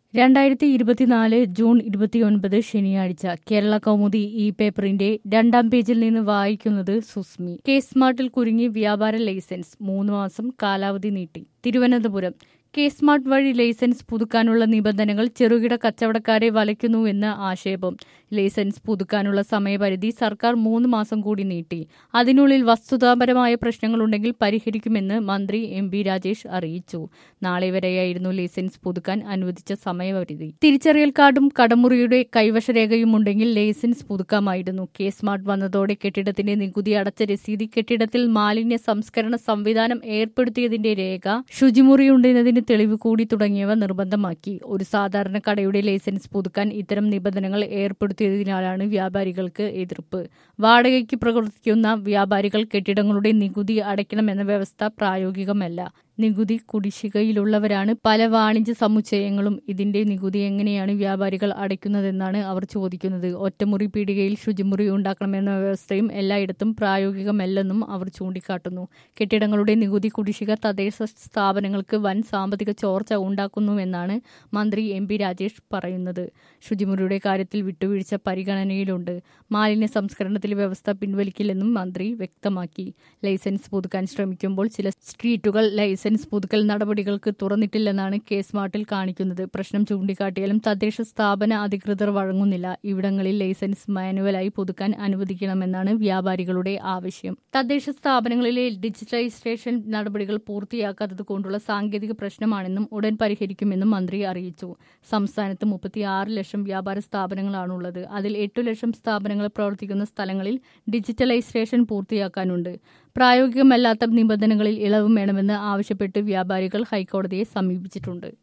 രണ്ടായിരത്തി ഇരുപത്തിനാല് ജൂൺ ഇരുപത്തിയൊൻപത് ശനിയാഴ്ച കേരള കൗമുദി ഇ പേപ്പറിന്റെ രണ്ടാം പേജിൽ നിന്ന് വായിക്കുന്നത് സുസ്മി കെ സ്മാർട്ടിൽ കുരുങ്ങി വ്യാപാര ലൈസൻസ് മൂന്ന് മാസം കാലാവധി നീട്ടി തിരുവനന്തപുരം കെ സ്മാർട്ട് വഴി ലൈസൻസ് പുതുക്കാനുള്ള നിബന്ധനകൾ ചെറുകിട കച്ചവടക്കാരെ വലയ്ക്കുന്നുവെന്ന് ആക്ഷേപം ലൈസൻസ് പുതുക്കാനുള്ള സമയപരിധി സർക്കാർ മൂന്ന് മാസം കൂടി നീട്ടി അതിനുള്ളിൽ വസ്തുതാപരമായ പ്രശ്നങ്ങളുണ്ടെങ്കിൽ പരിഹരിക്കുമെന്ന് മന്ത്രി എം ബി രാജേഷ് അറിയിച്ചു നാളെ വരെയായിരുന്നു ലൈസൻസ് പുതുക്കാൻ അനുവദിച്ച സമയപരിധി തിരിച്ചറിയൽ കാർഡും കടമുറിയുടെ കൈവശരേഖയും ഉണ്ടെങ്കിൽ ലൈസൻസ് പുതുക്കാമായിരുന്നു കെ സ്മാർട്ട് വന്നതോടെ കെട്ടിടത്തിന്റെ നികുതി അടച്ച രസീതി കെട്ടിടത്തിൽ മാലിന്യ സംസ്കരണ സംവിധാനം ഏർപ്പെടുത്തിയതിന്റെ രേഖ ശുചിമുറിയുണ്ടെന്നതിന് തെളിവ് കൂടി തുടങ്ങിയവ നിർബന്ധമാക്കി ഒരു സാധാരണ കടയുടെ ലൈസൻസ് പുതുക്കാൻ ഇത്തരം നിബന്ധനകൾ ഏർപ്പെടുത്തിയതിനാലാണ് വ്യാപാരികൾക്ക് എതിർപ്പ് വാടകയ്ക്ക് പ്രവർത്തിക്കുന്ന വ്യാപാരികൾ കെട്ടിടങ്ങളുടെ നികുതി അടയ്ക്കണമെന്ന വ്യവസ്ഥ പ്രായോഗികമല്ല നികുതി കുടിശ്ശികയിലുള്ളവരാണ് പല വാണിജ്യ സമുച്ചയങ്ങളും ഇതിന്റെ നികുതി എങ്ങനെയാണ് വ്യാപാരികൾ അടയ്ക്കുന്നതെന്നാണ് അവർ ചോദിക്കുന്നത് ഒറ്റമുറി പീടികയിൽ ശുചിമുറി ഉണ്ടാക്കണമെന്ന വ്യവസ്ഥയും എല്ലായിടത്തും പ്രായോഗികമല്ലെന്നും അവർ ചൂണ്ടിക്കാട്ടുന്നു കെട്ടിടങ്ങളുടെ നികുതി കുടിശ്ശിക തദ്ദേശ സ്ഥാപനങ്ങൾക്ക് വൻ സാമ്പത്തിക ചോർച്ച ഉണ്ടാക്കുന്നുവെന്നാണ് മന്ത്രി എം പി രാജേഷ് പറയുന്നത് ശുചിമുറിയുടെ കാര്യത്തിൽ വിട്ടുവീഴ്ച പരിഗണനയിലുണ്ട് മാലിന്യ സംസ്കരണത്തിലെ വ്യവസ്ഥ പിൻവലിക്കില്ലെന്നും മന്ത്രി വ്യക്തമാക്കി ലൈസൻസ് പുതുക്കാൻ ശ്രമിക്കുമ്പോൾ ചില സ്ട്രീറ്റുകൾ ലൈസൻസ് പുതുക്കൽ നടപടികൾക്ക് തുറന്നിട്ടില്ലെന്നാണ് കെ സ്മാർട്ടിൽ കാണിക്കുന്നത് പ്രശ്നം ചൂണ്ടിക്കാട്ടിയാലും തദ്ദേശ സ്ഥാപന അധികൃതർ വഴങ്ങുന്നില്ല ഇവിടങ്ങളിൽ ലൈസൻസ് മാനുവലായി പുതുക്കാൻ അനുവദിക്കണമെന്നാണ് വ്യാപാരികളുടെ ആവശ്യം തദ്ദേശ സ്ഥാപനങ്ങളിലെ ഡിജിറ്റലൈസേഷൻ നടപടികൾ പൂർത്തിയാക്കാത്തത് കൊണ്ടുള്ള സാങ്കേതിക പ്രശ്നമാണെന്നും ഉടൻ പരിഹരിക്കുമെന്നും മന്ത്രി അറിയിച്ചു സംസ്ഥാനത്ത് മുപ്പത്തിയാറ് ലക്ഷം വ്യാപാര സ്ഥാപനങ്ങളാണുള്ളത് അതിൽ എട്ടു ലക്ഷം സ്ഥാപനങ്ങൾ പ്രവർത്തിക്കുന്ന സ്ഥലങ്ങളിൽ ഡിജിറ്റലൈസേഷൻ പൂർത്തിയാക്കാനുണ്ട് പ്രായോഗികമല്ലാത്ത നിബന്ധനകളിൽ ഇളവ് വേണമെന്ന് ആവശ്യപ്പെട്ട് വ്യാപാരികൾ ഹൈക്കോടതിയെ സമീപിച്ചിട്ടുണ്ട്